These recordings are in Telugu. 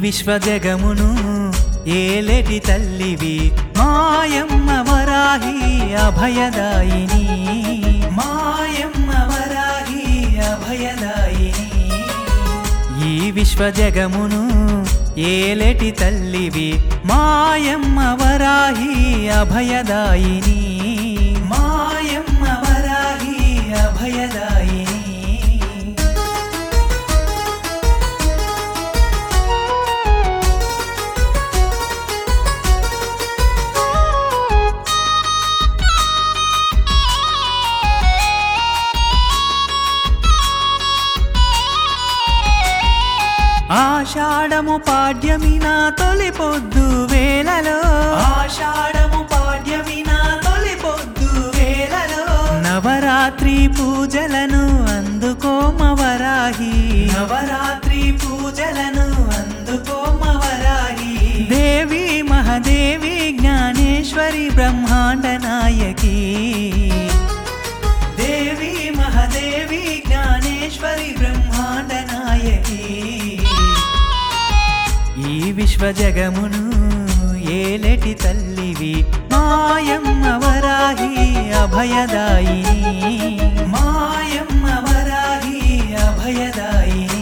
విశ్వజగమును ఏలేటి తల్లివి మాయమ్మ వరాహి అభయదాయిని మాయమ్మ వరాహి అభయదాయిని ఈ విశ్వజగమును ఏలేటి తల్లివి మాయమ్మ వరాహి అభయదాయిని మాయమ్మ వరాహి అభయదాయిని ఆషాఢము పాడ్యమి నా తొలి పొద్దు వేలలో ఆషాఢము పాడ్యమి నా తొలి పొద్దు వేలలో నవరాత్రి పూజలను అందుకోమవరాహి నవరాత్రి పూజలను అందుకోమవరాహి దేవి మహదేవి జ్ఞానేశ్వరి బ్రహ్మాండ నాయకి దేవి మహదేవి జ్ఞానేశ్వరి బ్రహ్మాండ నాయకి ఈ విశ్వజగమును ఏలటి తల్లివి మాయమ్మ వరాహి అభయదాయిని మాయమ్మ వరాహి అభయదాయిని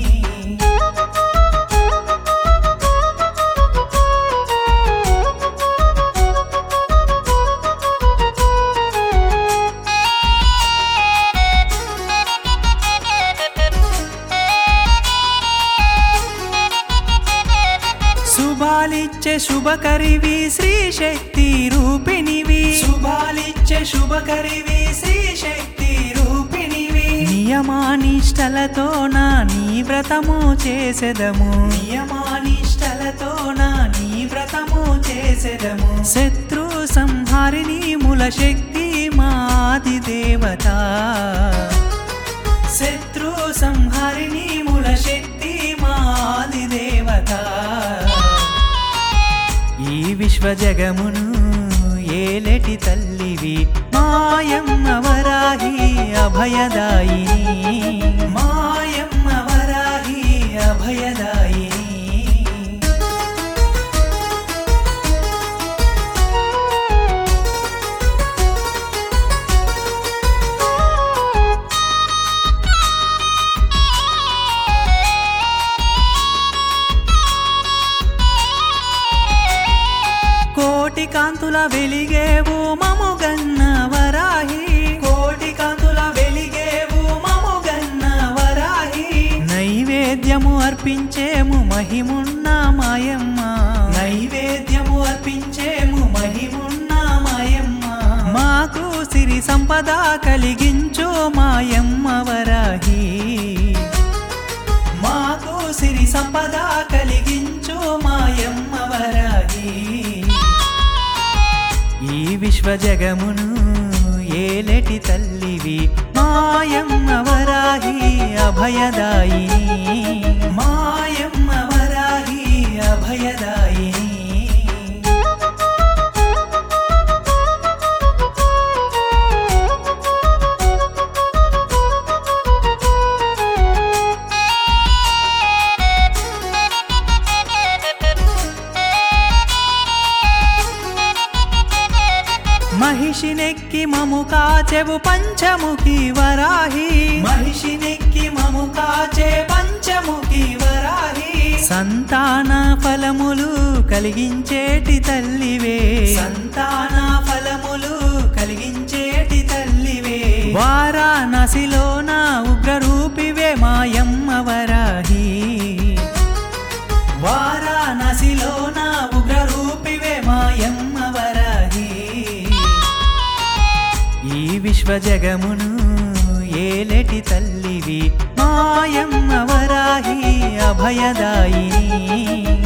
శుభాలిచ్చే శుభకరివి శ్రీ శక్తి రూపిణివి శుభాలిచ్చే శుభకరివి శ్రీ శక్తి రూపిణివి నియమానిష్టలతో నా నీ వ్రతము చేసెదము నియమానిష్టలతో నా నీ వ్రతము చేసెదము శత్రు సంహారిణి మూల శక్తి మాది దేవత శత్రు సంహారిణి మూల శక్తి మాది దేవత ఈ విశ్వజగమును ఏలటి తల్లివి మాయమ్మ వరాహి అభయదాయిని మాయమ్మ వరాహి అభయదాయిని కోటి కాంతుల వెలిగేవు మముగన్న వరాహి కోటి కాంతుల వెలిగేవు మముగన్న వరాహి నైవేద్యము అర్పించేము మహిమున్న మాయమ్మ నైవేద్యము అర్పించేము మహిమున్న మాయమ్మ మాకు సిరి సంపద కలిగించు మాయమ్మ వరాహి మాకు సిరి సంపద కలిగించు మాయమ్మ వరాహి ఈ విశ్వజగమును ఏలటి తల్లివి మాయమ్మ వరాహి అభయదాయిని మాయమ్మ వరాహి అభయదాయిని మహిషినెక్కి మము కాచెవు పంచముఖి వరాహి మహిషినెక్కి మము కాచే పంచముఖి వరాహి సంతాన ఫలములు కలిగించేటి తల్లివే సంతాన ఫలములు కలిగించేటి తల్లివే వారాణసిలో నా ఉగ్రరూపివే మాయమ్మ వరాహి వారాణసిలో నా ఉగ్రరూపివే మాయమ్మ వరాహి ఈ విశ్వజగమును ఏలటి తల్లివి మాయమ్మ వరాహి అభయదాయిని